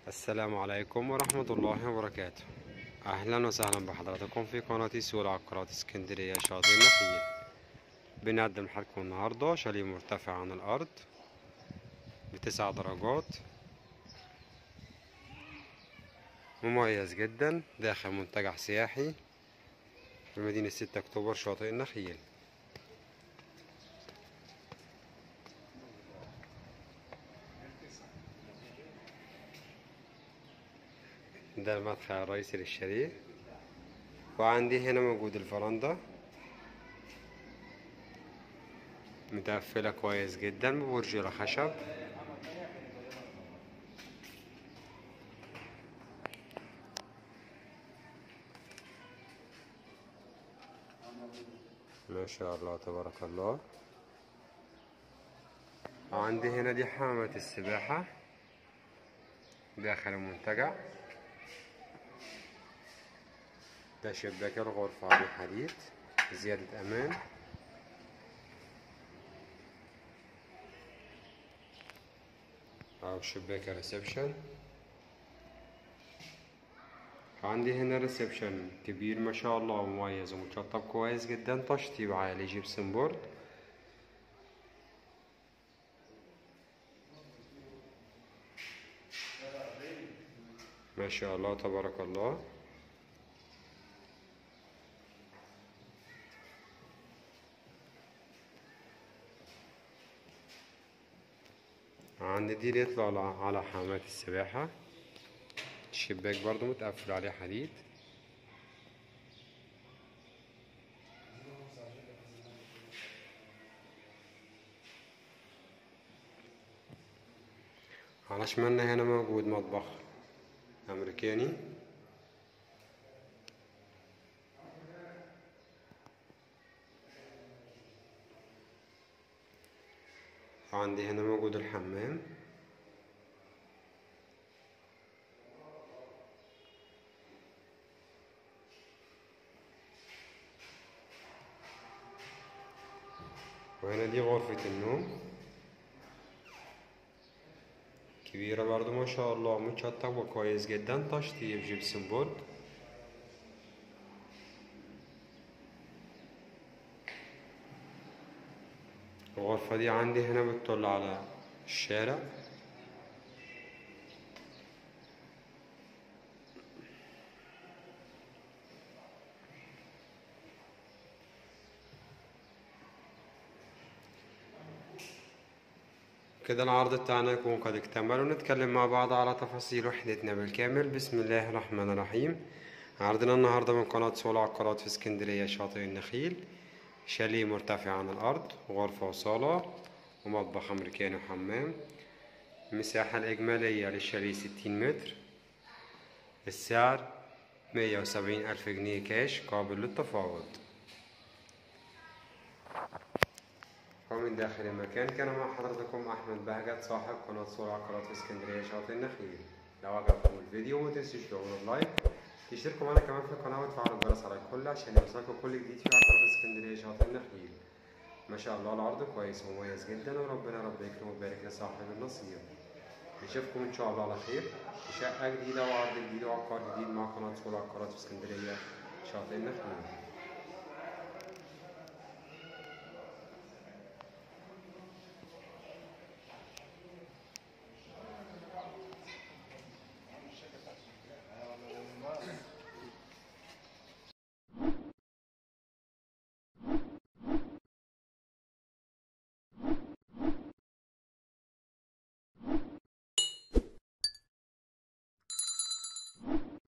السلام عليكم ورحمة الله وبركاته أهلا وسهلا بحضراتكم في قناة سوق العقارات اسكندرية شاطئ النخيل بنقدم لحضراتكم النهاردة شاليه مرتفع عن الأرض بتسع درجات مميز جدا داخل منتجع سياحي في مدينة ستة أكتوبر شاطئ النخيل ده المدخل الرئيسي للشاليه وعندي هنا موجود الفرندا متقفلة كويس جدا ببرجولة خشب ما شاء الله تبارك الله وعندي هنا دي حمامة السباحة داخل المنتجع ده شباك الغرفة عليه حديد زيادة أمان أو شباك الريسبشن عندي هنا ريسبشن كبير ما شاء الله ومميز ومتشطب كويس جدا تشطيب عالي جيبسن بورد ما شاء الله تبارك الله عندي دي اللي يطلع على- على حمامات السباحة الشباك برضو متقفل عليه حديد على شمالنا هنا موجود مطبخ أمريكاني عندي هنا موجود الحمام وهنا دي غرفة النوم كبيرة برضو ما شاء الله متشطب وكويس جدا تشطيب جبسن بورد الغرفة دي عندي هنا بتطل على الشارع كده العرض بتاعنا يكون قد اكتمل ونتكلم مع بعض على تفاصيل وحدتنا بالكامل بسم الله الرحمن الرحيم عرضنا النهاردة من قناة سوق العقارات في اسكندرية شاطئ النخيل شاليه مرتفع عن الأرض غرفة وصالة ومطبخ أمريكاني وحمام المساحة الإجمالية للشاليه ستين متر السعر مية وسبعين ألف جنيه كاش قابل للتفاوض ومن داخل المكان كان مع حضرتكم أحمد بهجت صاحب قناة سوق العقارات في اسكندرية شاطئ النخيل لو عجبكم الفيديو ما تنسوش تعملوا لايك تشتركوا معنا كمان في القناة وتفعلوا الجرس على الكل عشان يوصلكوا كل جديد في عقارات اسكندرية شاطئ النخيل ما شاء الله العرض كويس ومميز جدا وربنا رب يكرم ويبارك لصاحب النصيب نشوفكم ان شاء الله على خير في شقة جديدة وعرض جديد وعقار جديد مع قناة سوق العقارات في اسكندرية شاطئ النخيل